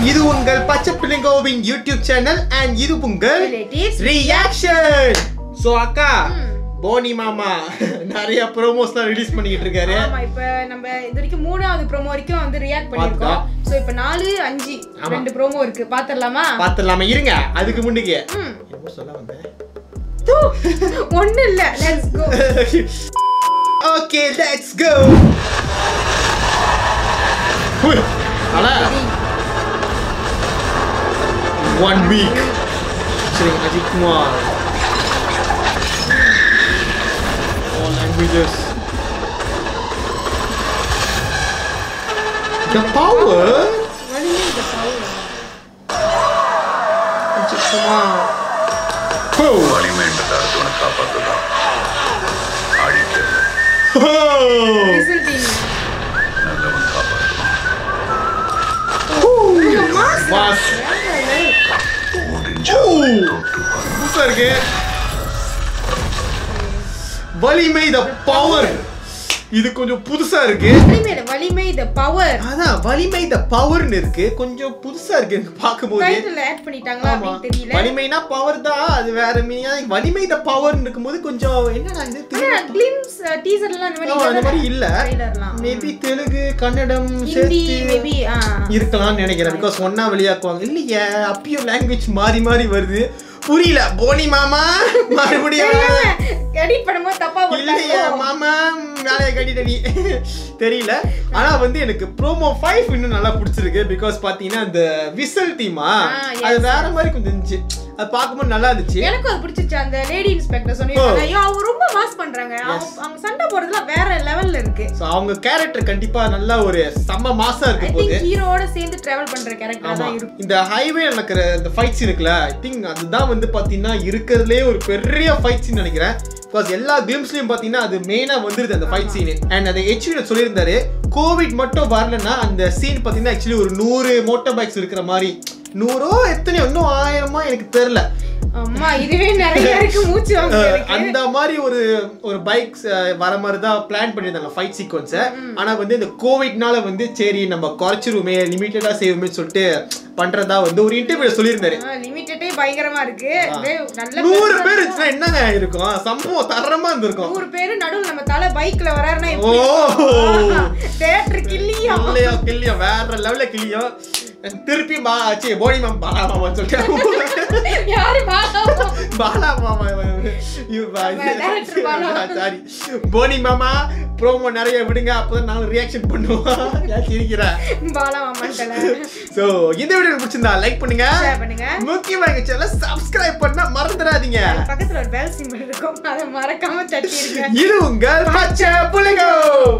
இது உங்கள் பச்சை பிள்ளைங்கோவின் யூடியூப் சேனல் அண்ட் இது உங்கள் Relatives ரியாக்ஷன் சோ அக்கா ம். போனி மாமா நிறைய ப்ரோமோஸ்லாம் ரிலீஸ் பண்ணிக்கிட்டு இருக்காரு ஆமா இப்ப நம்ம இது வரைக்கும் மூணாவது ப்ரோமோ வரைக்கும் வந்து ரியாக்ட் பண்ணிருக்கோம் சோ இப்ப நாலு அஞ்சு ஆமா. ரெண்டு ப்ரோமோ இருக்கு பாத்திரலாமா பாத்துடலாமா இருங்க அதுக்கு முன்னுக்கு ம். என்ன சொல்ல வந்தேன் தூ, ஒண்ணு இல்ல let's go okay let's go அல ஒன் வீக் சரி Ajith Kumar all languages the power Ajith Kumar Oh. வலிமை என்றால் உனக்கு காப்பாற்றுதான் அழிக்கிறது Oh. ரிசல்ட்டிங் நல்லவன் காப்பாற்றுவான் Boss. முடிஞ்ச Oh. தொட்டுவான் புதுசா இருக்கு வலிமை த பவர் இது கொஞ்சம் புதுசா இருக்கு வலிமை வலிமை த பவர் அதான் வலிமை த பவர்னு இருக்கு கொஞ்சம் புதுசா இருக்கு எனக்கு பார்க்கும்போது டைட்டில் ஆட் பண்ணிட்டாங்களா ஆமா. அப்படின்னு தெரியல வலிமைனா பவர் தான் அது வேற மீனியா வலிமை த பவர் இருக்கும்போது கொஞ்சம் என்னடா இது ஆனா கிளிம்ஸ் டீசர்லாம் அந்த ஆமா, அந்த மாதிரி மாதிரி இல்ல ட்ரைலர்லாம் மேபி தெலுங்கு கன்னடம் ஹிந்தி சேர்த்து மேபி இருக்கலாம்னு நினைக்கிறேன் பிகாஸ் ஒன்னா வெளியாக்குவாங்க இல்லையே அப்பயும் லாங்குவேஜ் மாறி மாறி வருது புரியல போனி மாமா மறுபடியும் எடிட் பண்ணும்போது தப்பா இல்லையா போட்டாங்க மாமா வேலையை கட்டிட்டடி தெரியல ஆனா வந்து எனக்கு ப்ரோமோ ஃபைவ் இன்னும் நல்லா பிடிச்சிருக்கு பிகாஸ் பாத்தீங்கன்னா அந்த விசல் தீமா Ah, yes. அது வேற மாதிரி கொஞ்சம் இருந்துச்சு அது பார்க்கும்போது நல்லா இருந்துச்சு எனக்கும் அது பிடிச்சிருச்சு அந்த லேடி இன்ஸ்பெக்டர் சொன்னீங்க ஐயோ அவங்க ரொம்ப மாஸ் பண்றாங்க அவங்க அவங்க சண்டை போடுறதுலாம் வேற லெவல்ல இருக்கு ஸோ அவங்க கேரக்டர் கண்டிப்பா நல்லா ஒரு செம்ம மாசா ஐ இருக்க திங்க் போகுது ஹீரோட சேர்ந்து டிராவல் பண்ற கேரக்டர் ஆமா தான் இருக்கும் இந்த ஹைவே நடக்கிற இந்த ஃபைட் சீன் இருக்குல்ல ஐ திங்க் அதுதான் வந்து பாத்தீங்கன்னா இருக்கிறதுலே ஒரு பெரிய ஃபைட் சீன் நினைக்கிறேன் பிகாஸ் எல்லா கேம்ஸ்லயும் பாத்தீங்கன்னா அது மெயினா வந்துருது அந்த ஃபைட் சீன் அண்ட் அந்த ஹெச்வில சொல்லியிருந்தாரு கோவிட் மட்டும் வரலன்னா அந்த சீன் பாத்தீங்கன்னா ஆக்சுவலி ஒரு நூறு மோட்டார் பைக்ஸ் இருக்கிற மாதிரி நூறோ எத்தனையோ இன்னும் ஆயிரமா எனக்கு தெரியல அம்மா இதுவே நிறைய இருக்கு மூச்சு வாங்க அஹ், இருக்கு அந்த மாதிரி ஒரு ஒரு பைக்ஸ் வர மாதிரி தான் பிளான் பண்ணியிருந்தாங்க ஃபைட் சீக்வன்ஸை ஆனா வந்து இந்த கோவிட்னால வந்து சரி நம்ம குறைச்சிருவோமே லிமிட்டடா செய்வோமே சொல்லிட்டு பண்றதா வந்து ஒரு இன்டர்வியூல சொல்லியிருந்தாரு லிமிட்டடே பயங்கரமா இருக்கு அப்படியே நல்ல நூறு பெருசா பேர் இருக்கும். இருந்துச்சுன்னா என்னங்க இருக்கும் சம்பவம் தரமா இருந்திருக்கும் நூறு பேரு நடுவுல நம்ம தலை பைக்ல வராருன்னா ஓ. தேட்டர் கிள்ளியும் கிள்ளியோ கிள்ளியோ வேற லெவல்ல கிள்ளியோ திருப்பி பா ச்சீ, போனி மாமா பாலா மாமா சொல்லிட்டு யாரு பாக்கலாம் பாலா மாமா director பாலா. சாரி போனி மாமா ப்ரோமோ நிறைய விடுங்க அப்பதான் நானும் ரியாக்ஷன் பண்ணுவோம் ஏன் சிரிக்கிறேன் பாலா மாமான்ட்டல சோ இந்த வீடியோ பிடிச்சிருந்தா லைக் பண்ணுங்க ஷேர் பண்ணுங்க முக்கியமா எங்க சேனலை சப்ஸ்கிரைப் பண்ண மறந்துடாதீங்க பக்கத்துல ஒரு பெல் சிம்பிள் இருக்கும் அதை மறக்காம தட்டிருங்க இது உங்கள் பச்சை புலிகோ